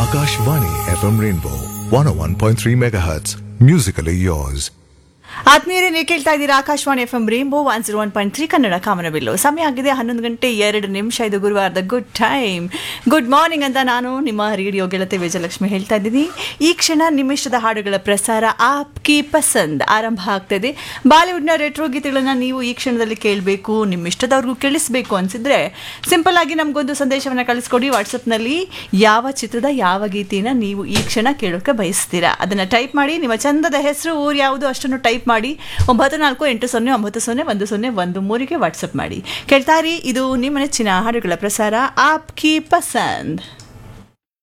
Akashvani FM Rainbow 101.3 MHz. Musically yours. ಆತ್ಮೀಯರೇ ನೀವು ಕೇಳ್ತಾ ಇದ್ದೀರಾ Akashvani F M rainbow one zero one point three Kannada ಕಾಮನಬಿಲ್ಲು ಸಮಯ ಆಗಿದೆ ಹನ್ನೊಂದು ಗಂಟೆ ಎರಡು ನಿಮಿಷ ಇದು ಗುರುವಾರದ ಗುಡ್ ಟೈಮ್ ಗುಡ್ ಮಾರ್ನಿಂಗ್ ಅಂತ ನಾನು ನಿಮ್ಮ ರೇಡಿಯೋ ಗೆಳತಿ ವಿಜಯಲಕ್ಷ್ಮಿ ಹೇಳ್ತಾ ಇದ್ದೀನಿ ಈ ಕ್ಷಣ ನಿಮಿಷದ ಹಾಡುಗಳ ಪ್ರಸಾರ ಆಪ್ ಕಿ ಪಸಂದ್ ಆರಂಭ ಆಗ್ತದೆ ಬಾಲಿವುಡ್ನ ರೆಟ್ರೋ ಗೀತೆಗಳನ್ನ ನೀವು ಈ ಕ್ಷಣದಲ್ಲಿ ಕೇಳಬೇಕು ನಿಮ್ಮ ಇಷ್ಟದವ್ರಿಗೂ ಕೇಳಿಸ್ಬೇಕು ಅನ್ಸಿದ್ರೆ ಸಿಂಪಲ್ ಆಗಿ ನಮಗೊಂದು ಸಂದೇಶವನ್ನು ಕಳಿಸ್ಕೊಡಿ ವಾಟ್ಸಪ್ನಲ್ಲಿ ಯಾವ ಚಿತ್ರದ ಯಾವ ಗೀತೆನ ನೀವು ಈ ಕ್ಷಣ ಕೇಳೋಕೆ ಬಯಸ್ತೀರಾ ಅದನ್ನ ಟೈಪ್ ಮಾಡಿ ನಿಮ್ಮ ಚಂದದ ಹೆಸರು ಊರು ಯಾವುದು ಅಷ್ಟನ್ನು ಟೈಪ್ ಮಾಡಿ ಒಂಬತ್ತು ನಾಲ್ಕು ಎಂಟು ಸೊನ್ನೆ ಒಂಬತ್ತು ಸೊನ್ನೆ ಒಂದು ಸೊನ್ನೆ ಒಂದು ಮೂರಿಗೆ ವಾಟ್ಸಪ್ ಮಾಡಿ ಕೇಳ್ತಾರಿ ಇದು ನಿಮ್ಮ ನೆಚ್ಚಿನ ಹಾಡುಗಳ ಪ್ರಸಾರ ಆಪ್ ಕಿ ಪಸಂದ್